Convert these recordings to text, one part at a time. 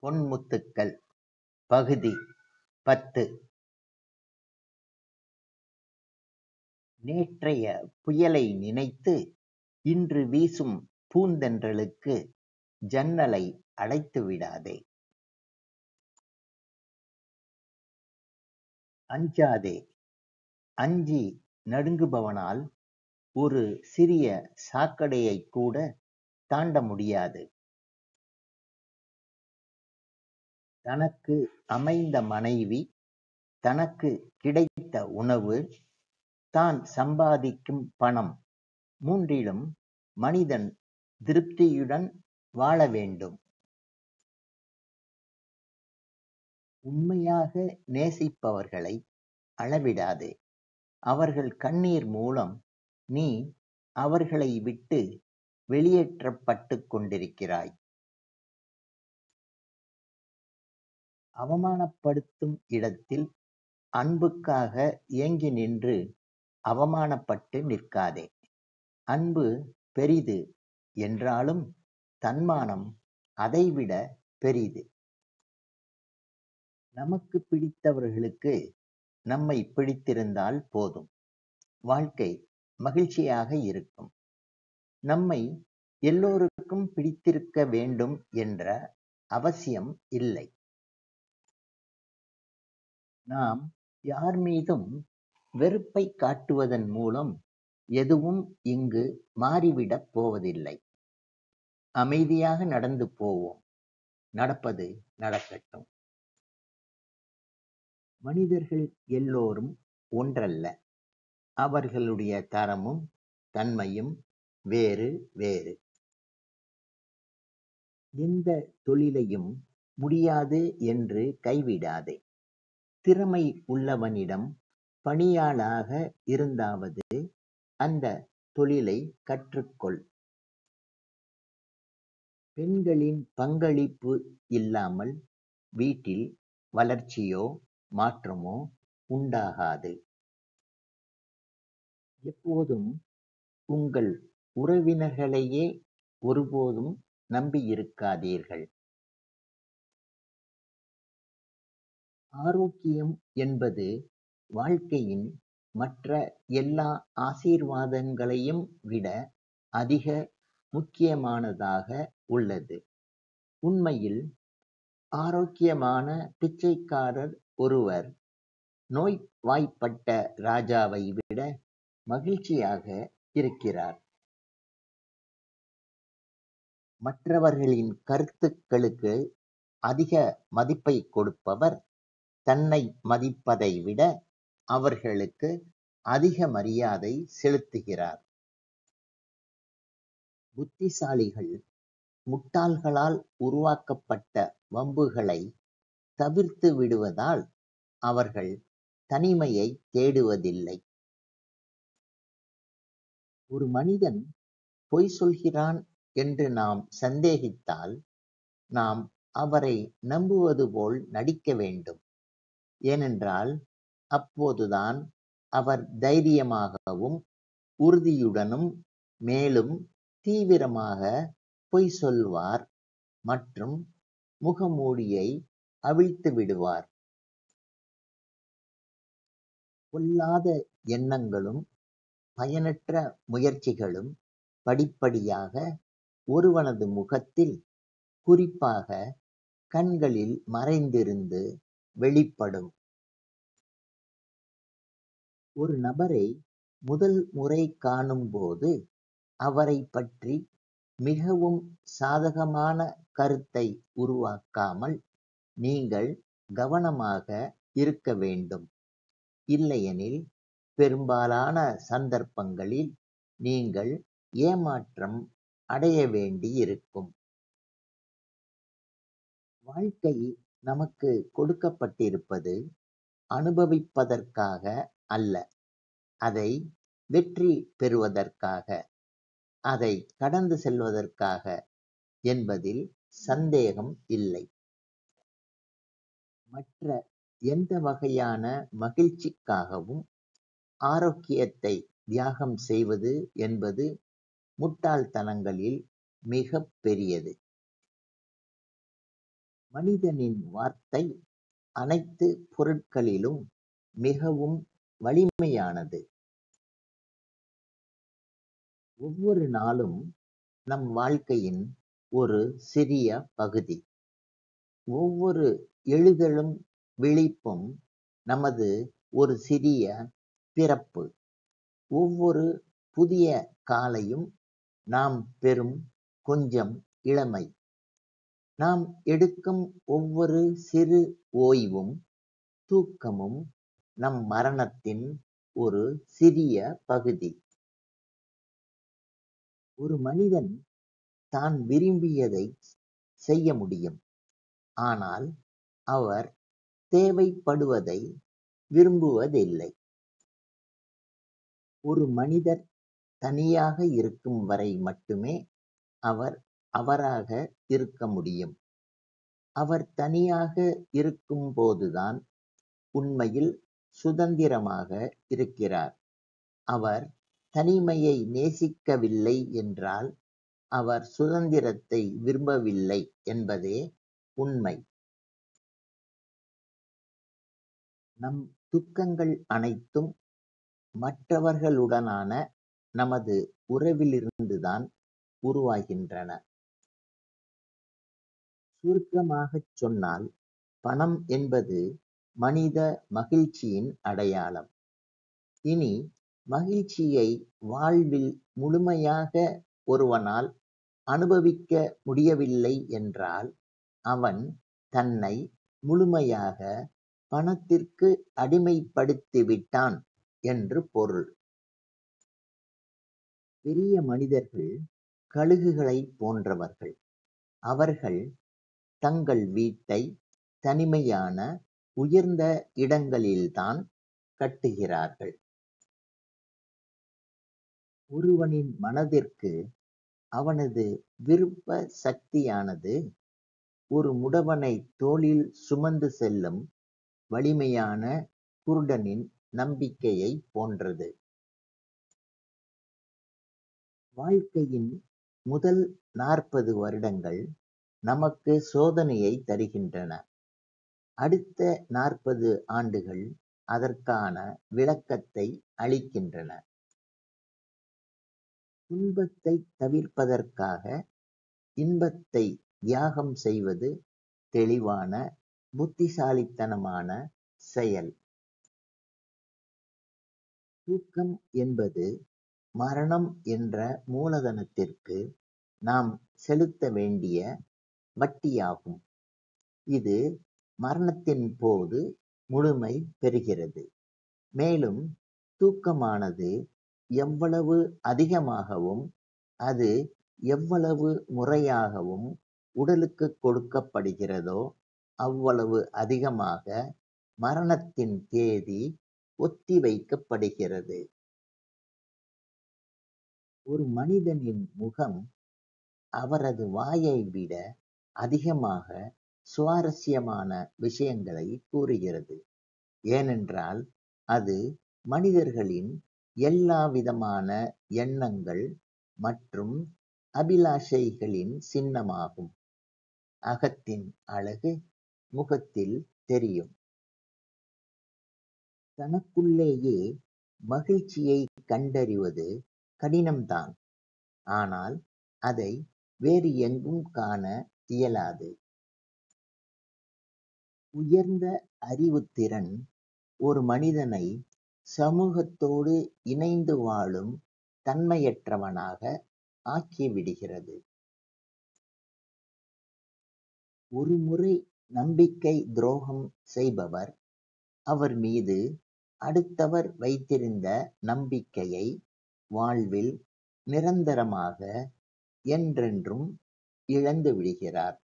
பொன்முத்துக்கள் பகுதி பத்து நேற்றைய புயலை நினைத்து இன்று வீசும் பூந்தென்றலுக்கு ஜன்னலை அடைத்து விடாதே. அஞ்சாதே அஞ்சி நடுங்குபவனால் ஒரு சிறிய சாக்கடையைக் கூட தாண்ட முடியாது. தனக்கு அமைந்த மனைவி, தனக்கு கிடைத்த உணவு, தான் சம்பாதிக்கும் பணம் மூன்றிலும் மனிதன் திருப்தியுடன் வாழ வேண்டும். உண்மையாக நேசிப்பவர்களை அளவிடாதே. அவர்கள் கண்ணீர் மூலம் நீ அவர்களை விட்டு வெளியேற்றப்பட்டுக் கொண்டிருக்கிறாய். அவமானப்படுத்தும் இடத்தில் அன்புக்காக ஏங்கி நின்று அவமானப்பட்டு நிற்காதே. அன்பு பெரிது என்றாலும் தன்மானம் அதைவிட பெரிது. நமக்குப் பிடித்தவர்களுக்கு நம்மைப் பிடித்திருந்தால் போதும். வாழ்க்கை மகிழ்ச்சியாக இருக்கும். நம்மை எல்லோருக்கும் பிடித்திருக்க வேண்டும் என்ற அவசியம் இல்லை. நாம் யார் மீதும் வெறுப்பைக் காட்டுவதன் மூலம் எதுவும் இங்கு மாறிவிடப் போவதில்லை. அமைதியாக நடந்து போவோம். நடப்பது நடக்கட்டும். மனிதர்கள் எல்லோரும் ஒன்றல்ல. அவர்களுடைய தரமும் தன்மையும் வேறு வேறு. எந்தத் தொழிலையும் முடியாது என்று கைவிடாதே. திறமை உள்ளவனிடம் பணியாளாக இருந்தாவது அந்தத் தொழிலைக் கற்றுக்கொள். பெண்களின் பங்களிப்பு இல்லாமல் வீட்டில் வளர்ச்சியோ மாற்றமோ உண்டாகாது. எப்போதும் உங்கள் உறவினர்களையே ஒருபோதும் நம்பியிருக்காதீர்கள். ஆரோக்கியம் என்பது வாழ்க்கையின் மற்ற எல்லா ஆசீர்வாதங்களையும் விட அதிக முக்கியமானதாக உள்ளது. உண்மையில் ஆரோக்கியமான பிச்சைக்காரர் ஒருவர் நோய்வாய்ப்பட்ட ராஜாவை விட மகிழ்ச்சியாக இருக்கிறார். மற்றவர்களின் கருத்துக்களுக்கு அதிக மதிப்பைக் கொடுப்பவர் தன்னை மதிப்பதை விட அவர்களுக்கு அதிக மரியாதை செலுத்துகிறார். புத்திசாலிகள் முட்டாள்களால் உருவாக்கப்பட்ட வம்புகளைத் தவிர்த்து விடுவதால் அவர்கள் தனிமையைத் தேடுவதில்லை. ஒரு மனிதன் பொய் சொல்கிறான் என்று நாம் சந்தேகித்தால் நாம் அவரை நம்புவது போல் நடிக்க வேண்டும். ஏனென்றால் அப்போதுதான் அவர் தைரியமாகவும் உறுதியுடனும் மேலும் தீவிரமாக பொய் சொல்வார் மற்றும் முகமூடியை அவிழ்த்து விடுவார். பொல்லாத எண்ணங்களும் பயனற்ற முயற்சிகளும் படிப்படியாக ஒருவனது முகத்தில் குறிப்பாக கண்களில் மறைந்திருந்து வெளிப்படும். ஒரு நபரை முதல் முறை காணும்போது அவரைப் பற்றி மிகவும் சாதகமான கருத்தை உருவாக்காமல் நீங்கள் கவனமாக இருக்க வேண்டும். இல்லையெனில் பெரும்பாலான சந்தர்ப்பங்களில் நீங்கள் ஏமாற்றம் அடைய வேண்டியிருக்கும். வாழ்க்கை நமக்குக் கொடுக்கப்பட்டிருப்பது அனுபவிப்பதற்காக அல்ல அதை வெற்றி பெறுவதற்காக, அதைக் கடந்து செல்வதற்காக என்பதில் சந்தேகம் இல்லை. மற்ற எந்த வகையான மகிழ்ச்சிக்காகவும் ஆரோக்கியத்தை தியாகம் செய்வது என்பது முட்டாள்தனங்களில் மிகப் பெரியது. மனிதனின் வார்த்தை அனைத்துப் பொருட்களிலும் மிகவும் வலிமையானது. ஒவ்வொரு நாளும் நம் வாழ்க்கையின் ஒரு சிறிய பகுதி. ஒவ்வொரு எழுதலும் விழிப்பும் நமது ஒரு சிறிய பிறப்பு. ஒவ்வொரு புதிய காலையும் நாம் பெறும் கொஞ்சம் இளமை. நாம் எடுக்கும் ஒவ்வொரு சிறு ஓய்வும் தூக்கமும் நம் மரணத்தின் ஒரு சிறிய பகுதி. ஒரு மனிதன் தான் விரும்பியதைச் செய்ய முடியும். ஆனால் அவர் தேவைப்படுவதை விரும்புவதில்லை. ஒரு மனிதர் தனியாக இருக்கும் வரை மட்டுமே அவர் அவராக இருக்க முடியும். அவர் தனியாக இருக்கும் போதுதான் உண்மையில் சுதந்திரமாக இருக்கிறார். அவர் தனிமையை நேசிக்கவில்லை என்றால் அவர் சுதந்திரத்தை விரும்பவில்லை என்பதே உண்மை. நம் துக்கங்கள் அனைத்தும் மற்றவர்களுடனான நமது உறவிலிருந்துதான் உருவாகின்றன. சுருக்கமாகச் சொன்னால் பணம் என்பது மனித மகிழ்ச்சியின் அடையாளம். இனி மகிழ்ச்சியை வாழ்வில் முழுமையாக ஒருவனால் அனுபவிக்க முடியவில்லை என்றால் அவன் தன்னை முழுமையாக பணத்திற்கு அடிமைப்படுத்திவிட்டான் என்று பொருள். பெரிய மனிதர்கள் கழுகுகளைப் போன்றவர்கள். அவர்கள் தங்கள் வீட்டை தனிமையான உயர்ந்த இடங்களில்தான் கட்டுகிறார்கள். ஒருவனின் மனதிற்கு அவனது விருப்ப சக்தியானது ஒரு முடவனைத் தோளில் சுமந்து செல்லும் வலிமையான குருடனின் நம்பிக்கையைப் போன்றது. வாழ்க்கையின் முதல் நாற்பது வருடங்கள் நமக்கு சோதனையைத் தருகின்றன. அடுத்த நாற்பது ஆண்டுகள் அதற்கான விளக்கத்தை அளிக்கின்றன. துன்பத்தைத் தவிர்ப்பதற்காக இன்பத்தை தியாகம் செய்வது தெளிவான, புத்திசாலித்தனமான செயல். தூக்கம் என்பது மரணம் என்ற மூலதனத்திற்கு நாம் செலுத்த வேண்டிய வட்டியாகும். இது மரணத்தின் போது முழுமை பெறுகிறது. மேலும் தூக்கமானது எவ்வளவு அதிகமாகவும் அது எவ்வளவு முறையாகவும் உடலுக்குக் கொடுக்கப்படுகிறதோ அவ்வளவு அதிகமாக மரணத்தின் தேதி ஒத்திவைக்கப்படுகிறது. ஒரு மனிதனின் முகம் அவரது வாயைவிட அதிகமாக சுவாரஸ்யமான விஷயங்களைக் கூறுகிறது. ஏனென்றால் அது மனிதர்களின் எல்லாவிதமான எண்ணங்கள் மற்றும் அபிலாஷைகளின் சின்னமாகும். அகத்தின் அழகு முகத்தில் தெரியும். தனக்குள்ளேயே மகிழ்ச்சியைக் கண்டறிவது கடினம்தான். ஆனால் அதை வேறு எங்கும் காண இயலாது. உயர்ந்த அறிவுத்திறன் ஒரு மனிதனை சமூகத்தோடு இணைந்து வாழும் தன்மையற்றவனாக ஆக்கிவிடுகிறது. ஒருமுறை நம்பிக்கை துரோகம் செய்பவர் அவர் மீது அடுத்தவர் வைத்திருந்த நம்பிக்கையை வாழ்வில் நிரந்தரமாக என்றென்றும் இழந்துவிடுகிறார்.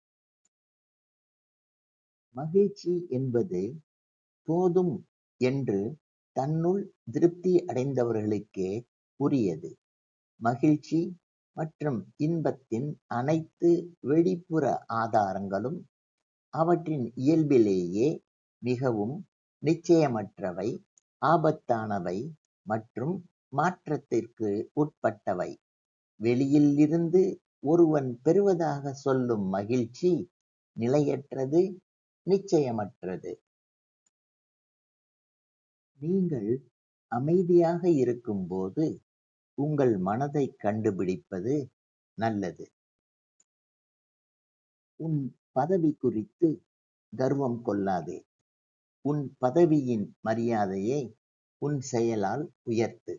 மகிழ்ச்சி என்பது போதும் என்று தன்னுள் திருப்தி அடைந்தவர்களுக்கே உரியது. மகிழ்ச்சி மற்றும் இன்பத்தின் அனைத்து வெளிப்புற ஆதாரங்களும் அவற்றின் இயல்பிலேயே மிகவும் நிச்சயமற்றவை, ஆபத்தானவை மற்றும் மாற்றத்திற்கு உட்பட்டவை. வெளியில் இருந்து ஒருவன் பெறுவதாகச் சொல்லும் மகிழ்ச்சி நிலையற்றது, நிச்சயமற்றது. நீங்கள் அமைதியாக இருக்கும்போது உங்கள் மனதைக் கண்டுபிடிப்பது நல்லது. உன் பதவி குறித்து கர்வம் கொள்ளாதே. உன் பதவியின் மரியாதையை உன் செயலால் உயர்த்து.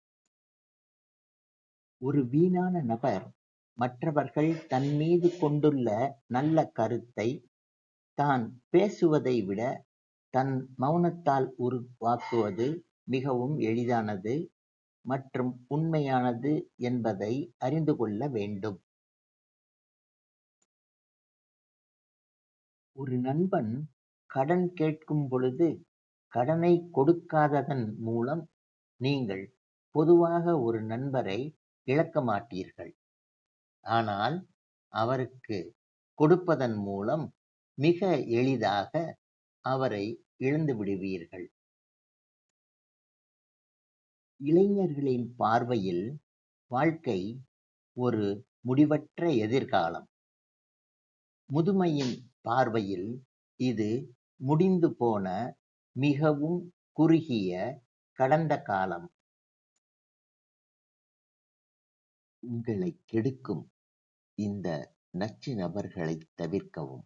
ஒரு வீணான நபர் மற்றவர்கள் தன்மீது கொண்டுள்ள நல்ல கருத்தைத் தான் பேசுவதை விட தன் மௌனத்தால் உருவாக்குவது மிகவும் எளிதானது மற்றும் உண்மையானது என்பதை அறிந்து கொள்ள வேண்டும். ஒரு நண்பன் கடன் கேட்கும்பொழுது கடனைக் கொடுக்காததன் மூலம் நீங்கள் பொதுவாக ஒரு நண்பரை இழக்க மாட்டீர்கள். ஆனால் அவருக்குக் கொடுப்பதன் மூலம் மிக எளிதாக அவரை இழந்துவிடுவீர்கள். இளைஞர்களின் பார்வையில் வாழ்க்கை ஒரு முடிவற்ற எதிர்காலம். முதுமையின் பார்வையில் இது முடிந்துபோன மிகவும் குறுகிய கடந்த காலம். உங்களைக் கெடுக்கும் இந்த நச்சு நபர்களைத் தவிர்க்கவும்.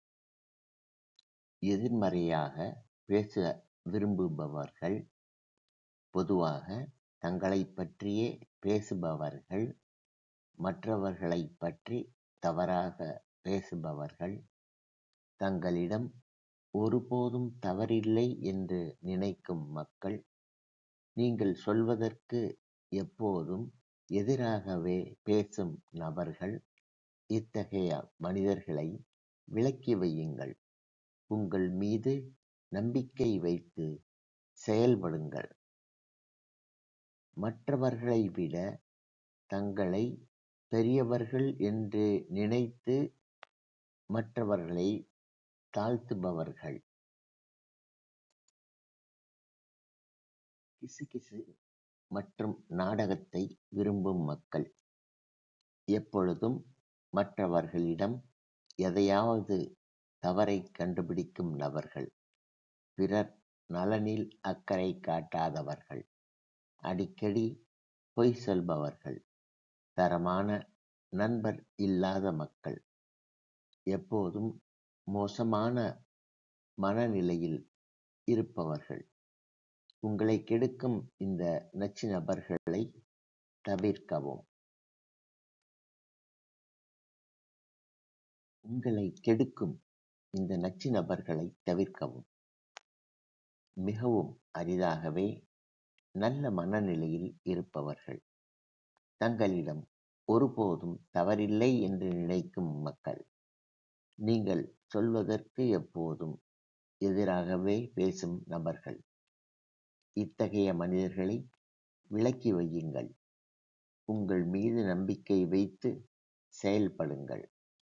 எதிர்மறையாக பேச விரும்புபவர்கள் பொதுவாக தங்களைப் பற்றியே பேசுபவர்கள் மற்றவர்களைப் பற்றி தவறாக பேசுபவர்கள் தங்களிடம் ஒருபோதும் தவறில்லை என்று நினைக்கும் மக்கள் நீங்கள் சொல்வதற்கு எப்போதும் எதிராகவே பேசும் நபர்கள் இத்தகைய மனிதர்களை விலக்கி வையுங்கள். உங்கள் மீது நம்பிக்கை வைத்து செயல்படுங்கள். மற்றவர்களை விட தங்களை பெரியவர்கள் என்று நினைத்து மற்றவர்களை தாழ்த்துபவர்கள். கிசுகிசு மற்றும் நாடகத்தை விரும்பும் மக்கள் எப்பொழுதும் மற்றவர்களிடம் எதையாவது தவறைக் கண்டுபிடிக்கும் நபர்கள். பிறர் நலனில் அக்கறை காட்டாதவர்கள். அடிக்கடி பொய் சொல்பவர்கள். தரமான நண்பர் இல்லாத மக்கள். எப்போதும் மோசமான மனநிலையில் இருப்பவர்கள். உங்களைக் கெடுக்கும் இந்த நச்சு நபர்களைத் தவிர்க்கவும். உங்களைக் கெடுக்கும் இந்த நச்சு நபர்களைத் தவிர்க்கவும். மிகவும் அரிதாகவே நல்ல மனநிலையில் இருப்பவர்கள். தங்களிடம் ஒருபோதும் தவறில்லை என்று நினைக்கும் மக்கள். நீங்கள் சொல்வதற்கு எப்போதும் எதிராகவே பேசும் நபர்கள். இத்தகைய மனிதர்களை விலக்கி வையுங்கள். உங்கள் மீது நம்பிக்கை வைத்து செயல்படுங்கள்.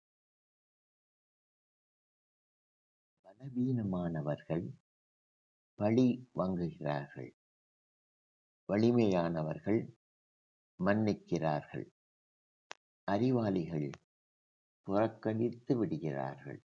பலவீனமானவர்கள் பழி வாங்குகிறார்கள். வலிமையானவர்கள் மன்னிக்கிறார்கள். அறிவாளிகள் புறக்கணித்து விடுகிறார்கள்.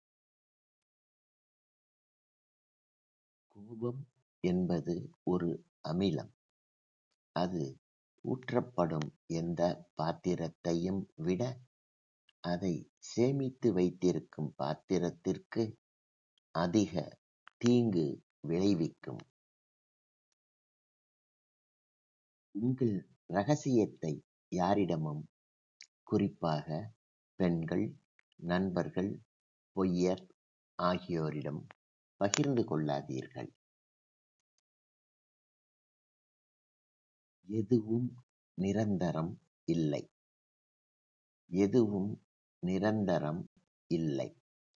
கோபம் என்பது ஒரு அமிலம். அது ஊற்றப்படும் எந்தப் பாத்திரத்தையும் விட அதைச் சேமித்து வைத்திருக்கும் பாத்திரத்திற்கு அதிக தீங்கு விளைவிக்கும். உங்கள் ரகசியத்தை யாரிடமும் குறிப்பாக பெண்கள், நண்பர்கள், பொய்யர் ஆகியோரிடம் பகிர்ந்து கொள்ளாதீர்கள். எதுவும் நிரந்தரம் இல்லை. எதுவும் நிரந்தரம் இல்லை.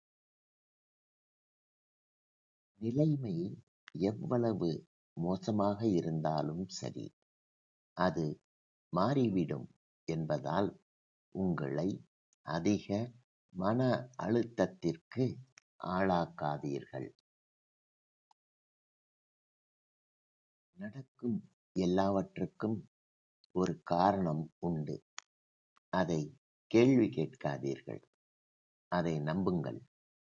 நிலைமை எவ்வளவு மோசமாக இருந்தாலும் சரி, அது மாறிவிடும் என்பதால் உங்களை அதிக மன அழுத்தத்திற்கு ஆளாக்காதீர்கள். நடக்கும் எல்லாவற்றுக்கும் ஒரு காரணம் உண்டு. அதை கேள்வி கேட்காதீர்கள். அதை நம்புங்கள்.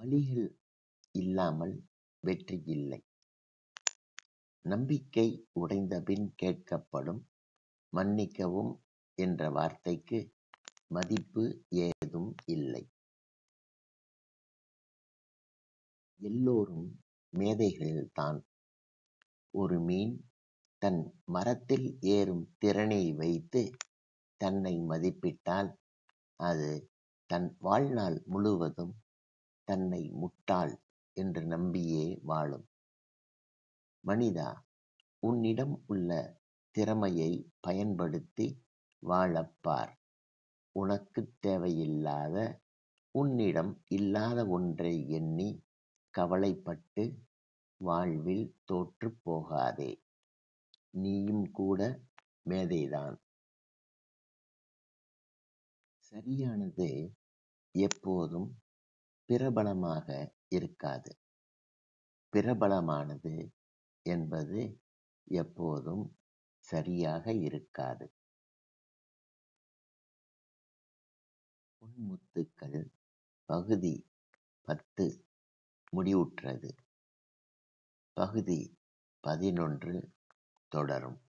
வழிகள் இல்லாமல் வெற்றி இல்லை. நம்பிக்கை உடைந்தபின் கேட்கப்படும் மன்னிக்கவும் என்ற வார்த்தைக்கு மதிப்பு ஏதும் இல்லை. எல்லோரும் மேதைகள்தான். ஒரு மீன் தன் மரத்தில் ஏறும் திறனை வைத்து தன்னை மதிப்பிட்டால் அது தன் வாழ்நாள் முழுவதும் தன்னை முட்டாள் என்று நம்பியே வாழும். மனிதா உன்னிடம் உள்ள திறமையைப் பயன்படுத்தி வாழப் பார். உனக்குத் தேவையில்லாத, உன்னிடம் இல்லாத ஒன்றை எண்ணிக் கவலைப்பட்டு வாழ்வில் தோற்றுப் போகாதே. நீயும் கூட மேதைதான். சரியானது எப்போதும் பிரபலமாக இருக்காது. பிரபலமானது என்பது எப்போதும் சரியாக இருக்காது. பொன்முத்துக்கள் பகுதி பத்து முடிவுற்றது. பகுதி பதினொன்று தொடரும்.